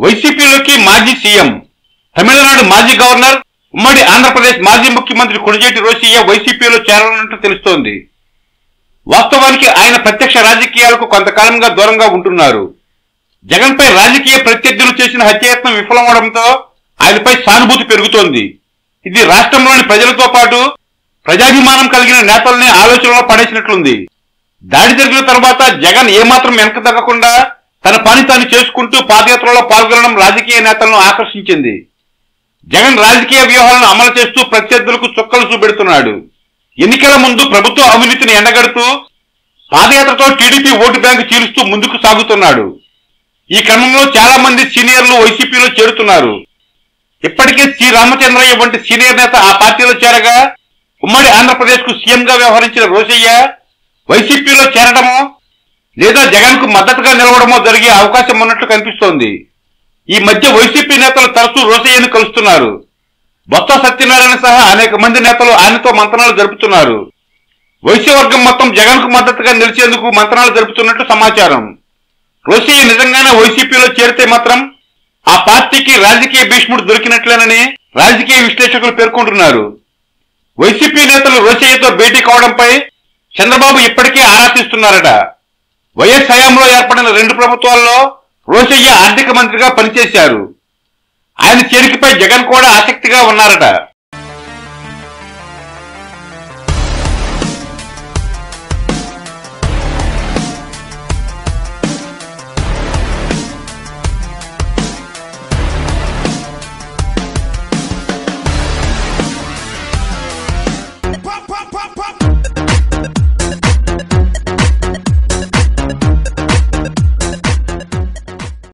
వైసీపీలోకి మాజీ సీఎం తమిళనాడు మాజీ గవర్నర్ ఉమ్మడి ఆంధ్రప్రదేశ్ మాజీ ముఖ్యమంత్రి కొణిజేటి రోసయ్య వైసీపీలో చేరాలన్నట్టు తెలుస్తోంది వాస్తవానికి ఆయన ప్రత్యక్ష రాజకీయాలకు కొంతకాలంగా దూరంగా ఉంటున్నారు జగన్పై రాజకీయ ప్రత్యర్థులు చేసిన హత్యయత్నం విఫలమవడంతో ఆయనపై సానుభూతి పెరుగుతోంది ఇది రాష్ట్రంలోని ప్రజలతో పాటు ప్రజాభిమానం కలిగిన నేతల్ని ఆలోచనలో పడేసినట్లుంది దాడి జరిగిన తర్వాత జగన్ ఏమాత్రం వెనక తగ్గకుండా తన పని తాను చేసుకుంటూ పాదయాత్రలో పాల్గొనడం రాజకీయ నేతలను ఆకర్షించింది జగన్ రాజకీయ వ్యూహాలను అమలు చేస్తూ ప్రత్యర్థులకు చుక్కలు చూపెడుతున్నాడు ఎన్నికల ముందు ప్రభుత్వ అవినీతిని ఎండగడుతూ పాదయాత్రతో టీడీపీ ఓటు బ్యాంకు చీలుస్తూ ముందుకు సాగుతున్నాడు ఈ క్రమంలో చాలా మంది సీనియర్లు వైసీపీలో చేరుతున్నారు ఇప్పటికే సి రామచంద్రయ్య వంటి సీనియర్ నేత ఆ పార్టీలో చేరగా ఉమ్మడి ఆంధ్రప్రదేశ్ కు సీఎంగా వ్యవహరించిన రోసయ్య వైసీపీలో చేరడమో లేదా జగన్ కు మద్దతుగా నిలవడమో జరిగే అవకాశం ఉన్నట్లు కనిపిస్తోంది ఈ మధ్య వైసీపీ నేతలు తరచూ రోసయ్యను కలుస్తున్నారు బొత్స సత్యనారాయణ సహా అనేక మంది నేతలు ఆయనతో మంతనాలు జరుపుతున్నారు వైసీ వర్గం మొత్తం జగన్ కు మద్దతుగా నిలిచేందుకు మంతనాలు జరుపుతున్నట్లు సమాచారం రోసయ్య నిజంగానే వైసీపీలో చేరితే మాత్రం ఆ పార్టీకి రాజకీయ భీష్ముడు దొరికినట్లేనని రాజకీయ విశ్లేషకులు పేర్కొంటున్నారు వైసీపీ నేతలు రోసయ్యతో భేటీ కావడంపై చంద్రబాబు ఇప్పటికే ఆరా తీస్తున్నారట వైఎస్ హయాంలో ఏర్పడిన రెండు ప్రభుత్వాల్లో రోసయ్య ఆర్థిక మంత్రిగా పనిచేశారు ఆయన చేరికపై జగన్ కూడా ఆసక్తిగా ఉన్నారట